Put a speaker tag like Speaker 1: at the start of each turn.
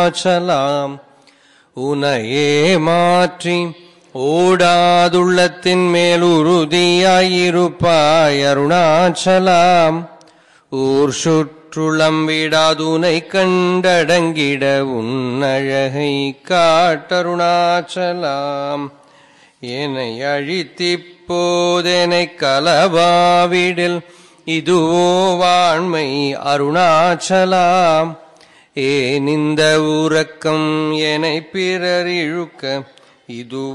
Speaker 1: அருணாச்சலாம் உனையே மாற்றி ஓடாதுள்ளத்தின் மேல் உறுதியாயிருப்பாய் அருணாச்சலாம் ஊர் சுற்றுளம் விடாதுனை கண்டடங்கிட உன்னழகை காட்டருணாச்சலாம் என்னை அழித்திப்போதெனை கலவாவிடில் இதுவோ வாண்மை அருணாச்சலாம் ஏன் இந்த உறக்கம் என்னை பிறர் இழுக்க இது